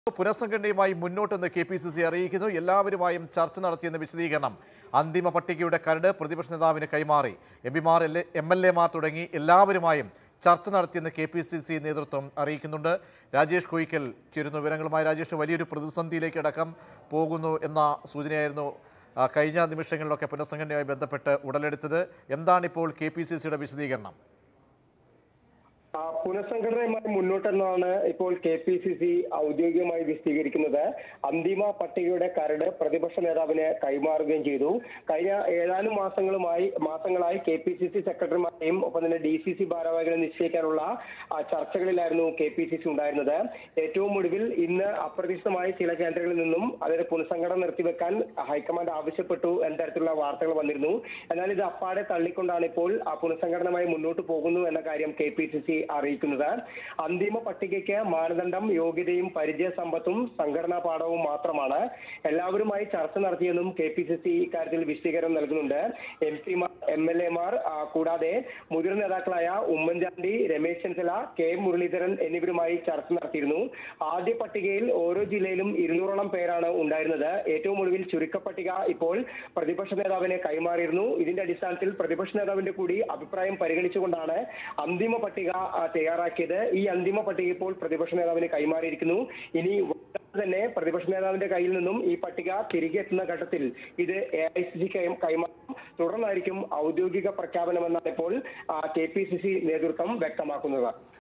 പുനഃസംഘടനയുമായി മുന്നോട്ടെന്ന് K P C C അറിയിക്കുന്നു എല്ലാവരുമായും ചർച്ച നടത്തിയെന്ന വിശദീകരണം അന്തിമ പട്ടികയുടെ കരട് പ്രതിപക്ഷ നേതാവിന് കൈമാറി എം പിമാർ എം എൽ എമാർ തുടങ്ങി എല്ലാവരുമായും ചർച്ച നടത്തിയെന്ന് കെ പി സി സി നേതൃത്വം അറിയിക്കുന്നുണ്ട് രാജേഷ് കോയിക്കൽ ചേരുന്നു വിവരങ്ങളുമായി രാജേഷ് വലിയൊരു പ്രതിസന്ധിയിലേക്ക് അടക്കം പോകുന്നു എന്ന സൂചനയായിരുന്നു ആ, കഴിഞ്ഞ നിമിഷങ്ങളിലൊക്കെ പുനഃസംഘടനയുമായി ബന്ധപ്പെട്ട് ഉടലെടുത്തത് എന്താണിപ്പോൾ കെ പി സി സിയുടെ വിശദീകരണം ആ, പുനഃസംഘടനയുമായി മുന്നോട്ടെന്നാണ് ഇപ്പോൾ കെ പി സി സി ഔദ്യോഗികമായി വിശദീകരിക്കുന്നത് അന്തിമ പട്ടികയുടെ കരട് പ്രതിപക്ഷ നേതാവിന് കൈമാറുകയും ചെയ്തു കഴിഞ്ഞ ഏതാനും മാസങ്ങളുമായി മാസങ്ങളായി കെ പി സി സി സെക്രട്ടറിമാരെയും ഒപ്പം തന്നെ ഡി സി സി ഭാരവാഹികളെ നിശ്ചയിക്കാനുള്ള ആ, ചർച്ചകളിലായിരുന്നു കെ പി സി സി ഉണ്ടായിരുന്നത് ഏറ്റവും ഒടുവിൽ ഇന്ന് അപ്രതീക്ഷിതമായി ചില കേന്ദ്രങ്ങളിൽ നിന്നും അതായത് പുനഃസംഘടന നിർത്തിവെക്കാൻ ഹൈക്കമാൻഡ് ആവശ്യപ്പെട്ടു എന്ന തരത്തിലുള്ള വാർത്തകൾ വന്നിരുന്നു എന്നാൽ ഇത് അപ്പാടെ തള്ളിക്കൊണ്ടാണ് ഇപ്പോൾ ആ പുനഃസംഘടനയുമായി മുന്നോട്ട് പോകുന്നു എന്ന കാര്യം കെ പി സി സി അറിയിക്കുന്നത് അന്തിമ പട്ടികയ്ക്ക് മാനദണ്ഡം യോഗ്യതയും പരിചയ സമ്പത്തും സംഘടനാ പാഠവും മാത്രമാണ് എല്ലാവരുമായി ചർച്ച നടത്തിയെന്നും കെ പി സി സി ഇക്കാര്യത്തിൽ വിശദീകരണം നൽകുന്നുണ്ട് എം പിമാർ എം എൽ എമാർ കൂടാതെ മുതിർന്ന നേതാക്കളായ ഉമ്മൻചാണ്ടി രമേശ് ചെന്നിത്തല കെ മുരളീധരൻ എന്നിവരുമായി ചർച്ച നടത്തിയിരുന്നു ആദ്യ പട്ടികയിൽ ഓരോ ജില്ലയിലും ഇരുന്നൂറോളം പേരാണ് ഉണ്ടായിരുന്നത് ഏറ്റവും ഒടുവിൽ ചുരുക്കപ്പട്ടിക ഇപ്പോൾ പ്രതിപക്ഷ നേതാവിനെ കൈമാറിയിരുന്നു ഇതിന്റെ അടിസ്ഥാനത്തിൽ പ്രതിപക്ഷ നേതാവിന്റെ കൂടി അഭിപ്രായം പരിഗണിച്ചുകൊണ്ടാണ് അന്തിമ പട്ടിക ആ, തയ്യാറാക്കിയത് ഈ അന്തിമ പട്ടിക ഇപ്പോൾ പ്രതിപക്ഷ നേതാവിന് കൈമാറിയിരിക്കുന്നു ഇനി വൈകാതെ തന്നെ പ്രതിപക്ഷ നേതാവിന്റെ കയ്യിൽ നിന്നും ഈ പട്ടിക തിരികെ എത്തുന്ന ഘട്ടത്തിൽ ഇത് എ ഐ സി സി കൈമാറും തുടർന്നായിരിക്കും ഔദ്യോഗിക പ്രഖ്യാപനമെന്നാണ് ഇപ്പോൾ കെ പി സി സി നേതൃത്വം വ്യക്തമാക്കുന്നത്